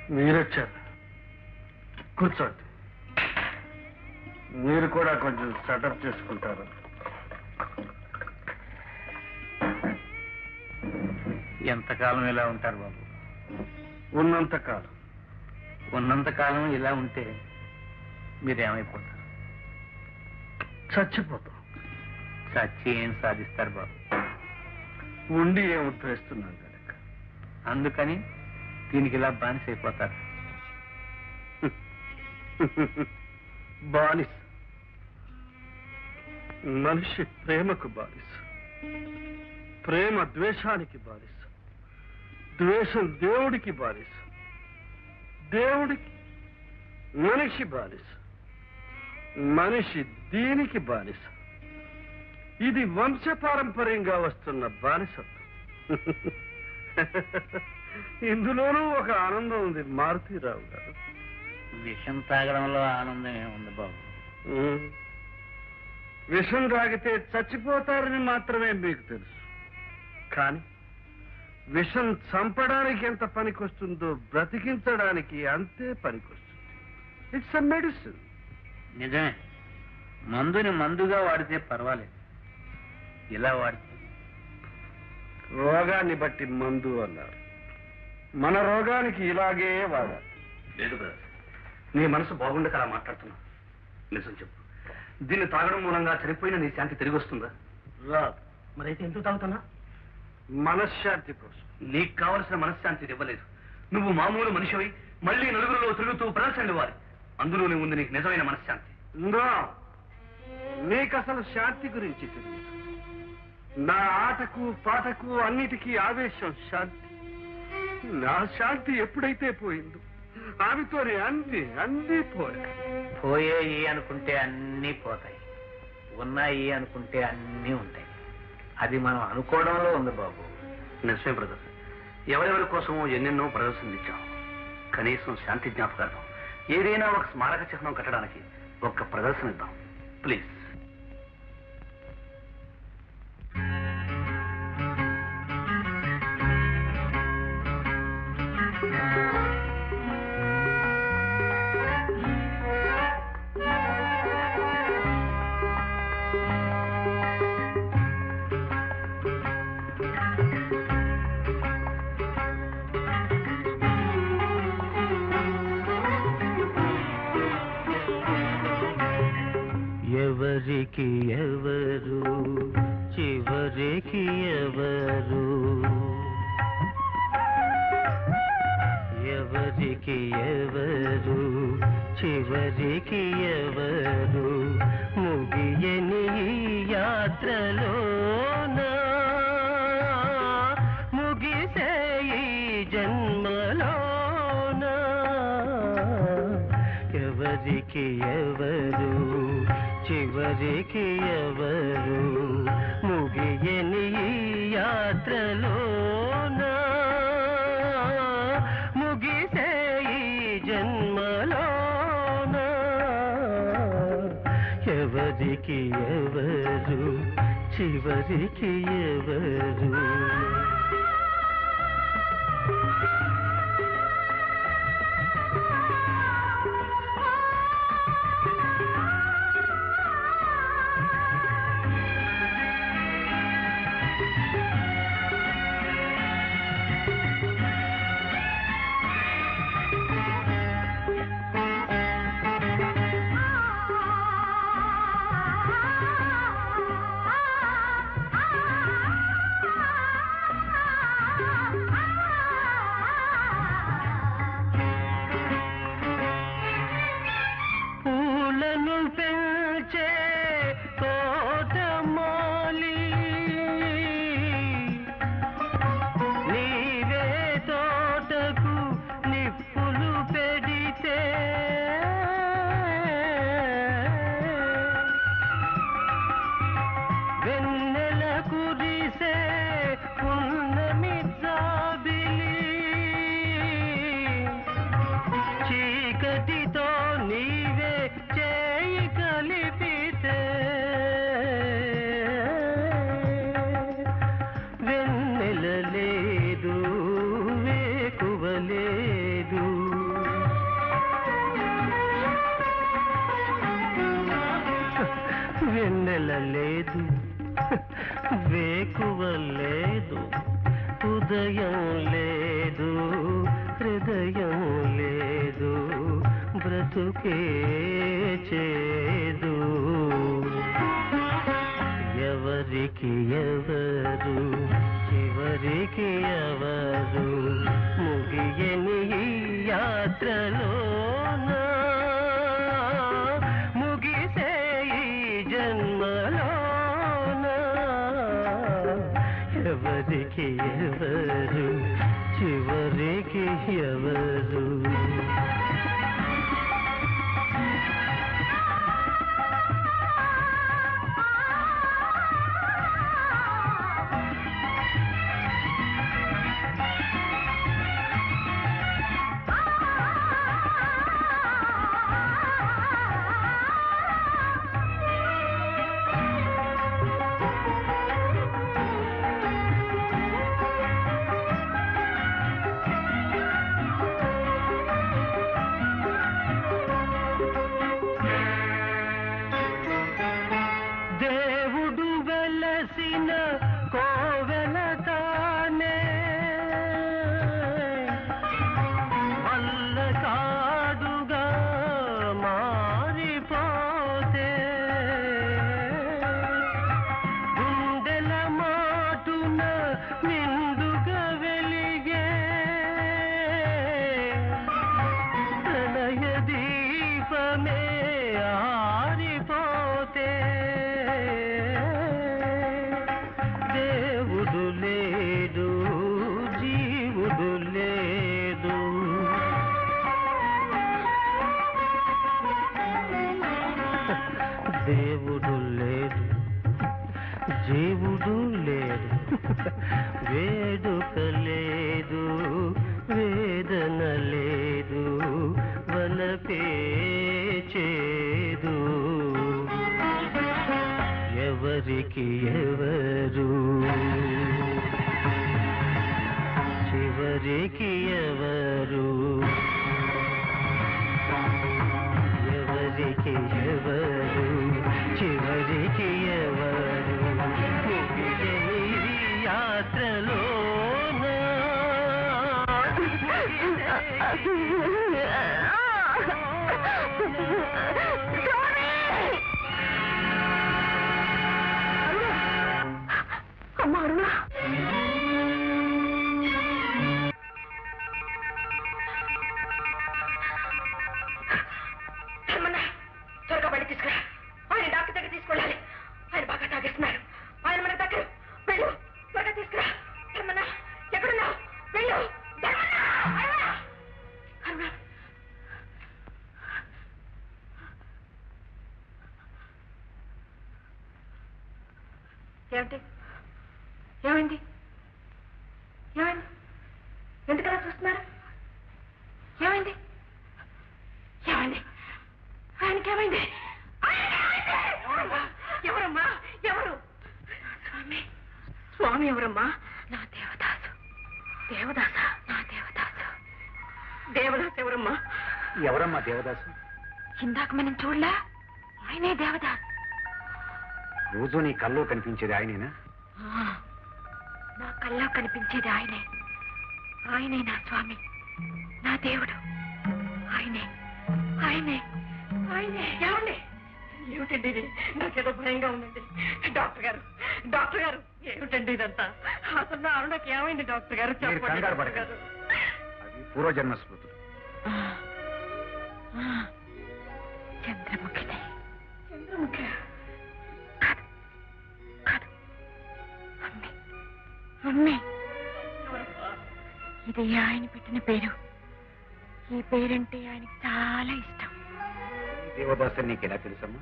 మీరొచ్చారు కూర్చోండి మీరు కూడా కొంచెం సెటప్ చేసుకుంటారు ఎంతకాలం ఇలా ఉంటారు బాబు ఉన్నంత కాలం ఉన్నంత కాలం ఇలా ఉంటే మీరేమైపోతారు చచ్చిపోతాం చచ్చి ఏం సాధిస్తారు బాబు ఉండి ఏం ఉద్ధరిస్తున్నాం కనుక అందుకని దీనికి ఇలా బానిస అయిపోతారు బానిస మనిషి ప్రేమకు బానిస ప్రేమ ద్వేషానికి బానిస ద్వేషం దేవుడికి బానిస దేవుడికి మనిషి బానిస మనిషి దీనికి బానిస ఇది వంశపారంపర్యంగా వస్తున్న బానిసత్వం ఇందులోనూ ఒక ఆనందం ఉంది మారుతీరావు గారు విషం తాగడంలో ఆనందం ఏముంది బాబు ఉమ్. విషం తాగితే చచ్చిపోతారని మాత్రమే మీకు తెలుసు కానీ విషం చంపడానికి ఎంత పనికొస్తుందో బ్రతికించడానికి అంతే పనికొస్తుంది ఇట్స్ అ మెడిసిన్ నిజమే మందుని మందుగా వాడితే పర్వాలేదు ఇలా వాడితే రోగాన్ని బట్టి మందు అన్నారు మన రోగానికి ఇలాగే వాడాలి లేదు బ్రదర్ నీ మనసు బాగుండక అలా మాట్లాడుతున్నా నిజం చెప్పు దీన్ని తాగడం మూలంగా చనిపోయిన నీ శాంతి తిరిగి వస్తుందా రాదు మరైతే ఎందుకు తాగుతున్నా మనశ్శాంతి కోసం నీకు కావలసిన మనశ్శాంతి ఇది ఇవ్వలేదు నువ్వు మామూలు మనిషివి మళ్ళీ నలుగురిలో తిరుగుతూ ప్రదర్శనలు ఇవ్వాలి అందులోనే ఉంది నీకు నిజమైన మనశ్శాంతి నో నీకు అసలు శాంతి గురించి తెలియదు నా ఆటకు పాటకు అన్నిటికీ ఆవేశం శాంతి నా శాంతి ఎప్పుడైతే పోయిందో ఆమెతోనే అన్ని అన్నీ పోయాయి పోయేయి అనుకుంటే అన్నీ పోతాయి ఉన్నాయి అనుకుంటే అన్నీ ఉంటాయి అది మనం అనుకోవడంలో ఉంది బాబు నిజమే బ్రదర్ ఎవరెవరి కోసమో ఎన్నెన్నో ప్రదర్శనలు ఇచ్చాం కనీసం శాంతి జ్ఞాపకార్థం ఏదైనా ఒక స్మారక చిహ్నం కట్టడానికి ఒక్క ప్రదర్శన ఇద్దాం ప్లీజ్ ఎవరికి ఎవరు చివరికి ఎవరు ఎవరికి ఎవరు చివరికి ఎవరు ముగియని ఈ యాత్రలోన ముగిసే ఈ జన్మలోన ఎవరికి ఎవరు చివరికి ఎవరు ముగియని ఈ యాత్రలోన ముగిసే ఈ జన్మలోన ఎవరికి ఎవరు చివరికి ఎవరు పూలను పెంచే తోటమాలి నీవే తోటకు నిప్పులు పెడితే వెన్నెల కురిసే పున్నమి జాబిలి చీకటితో నీవే చేయి కలిపితే వెన్నెల లేదు వేకువ లేదు వెన్నెల లేదు వేకువ లేదు ఉదయం లేదు హృదయం లేదు బ్రతుకే చేదు ఎవరికి ఎవరు చివరికి ఎవరు ముగియని ఈ యాత్రలోన ముగిసే ఈ జన్మలోన ఎవరికి ఎవరు చివరికి ఎవరు దేవుడు వెలసిన కోవెల తానే వల్ల కాడుగా మారిపోతే గుండెల మాటున నిండుగా వెలిగే ప్రణయ దీపమే ఆరిపోతే దేవుడు లేడు జీవుడు లేడు దేవుడు లేడు జీవుడు లేడు వేడుక లేదు వేదన లేదు వలపే చేదు ఎవరికి ఎవరు చివరికి ఎవరు ఎవరికి ఎవరు చివరికి ఎవరు ముగియని ఈ యాత్రలోన అమ్మా అరుణ ధర్మన్న త్వరగా బయట తీసుకురా ఆయన డాక్టర్ దగ్గర తీసుకెళ్ళాలి ఆయన బాగా తాగేస్తున్నారు ఆయన మన దగ్గర వెళ్ళు త్వరగా తీసుకురా ధర్మన్న ఎక్కడున్నావు వెళ్ళు ధర్మన్న అరుణ! అరుణ ఏమిటి ఏమైంది ఏమైంది ఎందుకలా చూస్తున్నారు ఏమైంది ఏమైంది ఆయనకి ఏమైంది ఎవరమ్మా ఎవరు స్వామి స్వామి ఎవరమ్మా నా దేవదాసు దేవదాస నా దేవదాసు దేవదాస్ ఎవరమ్మా ఎవరమ్మా దేవదాసు ఇందాక మనం చూడలా ఆయనే దేవదాస్ రోజు నీ కల్లో కనిపించేది ఆయనేనా ఆ, నా కల్లో కనిపించేది ఆయనే ఆయనే నా స్వామి నా దేవుడు ఆయనే ఆయనే ఆయనే ఏమండి ఏమిటండి ఇది నాకేదో భయంగా ఉందండి డాక్టర్ గారు డాక్టర్ గారు ఏమిటండి ఇదంతా అసలు నా అరుణకి ఏమైంది డాక్టర్ గారు మీరు చెప్పండి కంగారు డాక్టర్ పడకండి. గారు అది పూర్వజన్మ స్మృతులు ఆ, ఆ, చంద్రముఖిదే చంద్రముఖి కాదు కాదు అమ్మి అమ్మి ఇది ఆయన పెట్టిన పేరు ఈ పేరంటే ఆయనకి చాలా ఇష్టం ఈ దేవదాసు అని నీకు ఎలా తెలుసమ్మా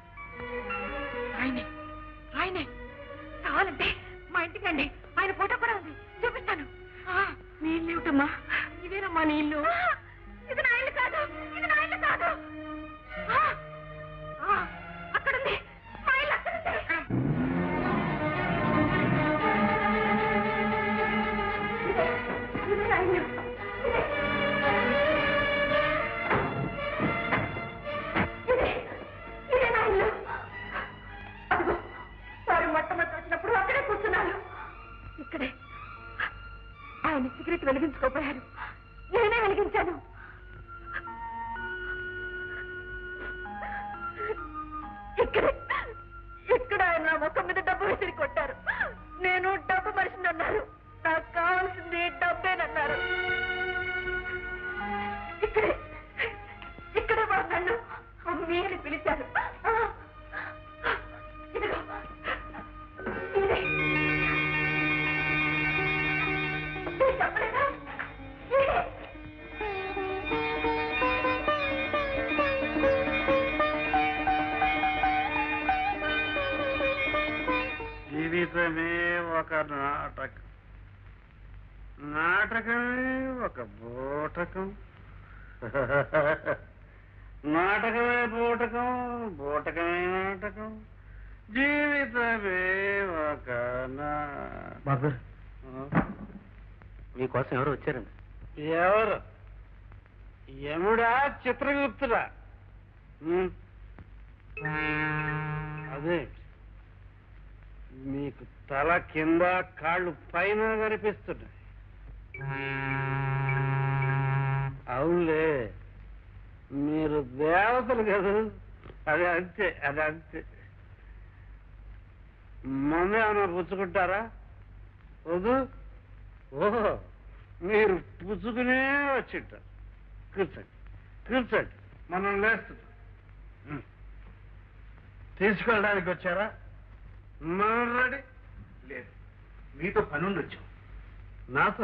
ఆయనే ఆయనే కావాలంటే మా ఇంటికి రండి ఆయన ఫోటో కూడా ఉంది చూపిస్తాను ఆ, నీ ఇల్లు ఏమిటమ్మా ఇదేనమ్మా నీ ఇల్లు ఇది నా ఇల్లు కాదు ఇది నా ఇల్లు కాదు ఆ, ఆ, అక్కడుంది మా ఇల్లు అక్కడుంది ఇదే, ఇదే నా ఇల్లు. ఇదే. ఇదే, ఇదే నా ఇల్లు. అదిగో ఆయన సిగరెట్ వెలిగించుకోపోయారు నేనే వెలిగించాను ఇక్కడే ఇక్కడ ఆయన నా ముఖం మీద డబ్బు విసిరి కొట్టారు నేను డబ్బు మనిషిని అన్నారు నాకు కావాల్సింది డబ్బేనన్నారు ఇక్కడే ఇక్కడే వారు నన్ను అమ్మీ అని పిలిచారు ఆ, ఇదిగో ఇదే. నేను చెప్పలేదా? ఇదే. జీవితమే ఒక నాటకం నాటకమే ఒక బూటకం నాటకమే బూటకం బూటకమే నాటకం జీవితమే ఒక నా- బాబు గారు మీకోసం ఎవరు వచ్చారండి ఎవరు యముడా చిత్రగుప్తుడా ఉం. అదే మీకు తల కింద కాళ్ళు పైన కనిపిస్తున్నాయి అవునులే మీరు దేవతలు కదా అది అంతే అది అంతే మందు ఏమైనా పుచ్చుకుంటారా వద్దు ఓహో మీరు పుచ్చుకునే వచ్చింటారు కూర్చోండి కూర్చోండి మనం లేస్తున్నాం ఉం. తీసుకెళ్ళడానికి వచ్చారా మనం రెడీ లేదు మీతో పనుండి వచ్చాం నాతో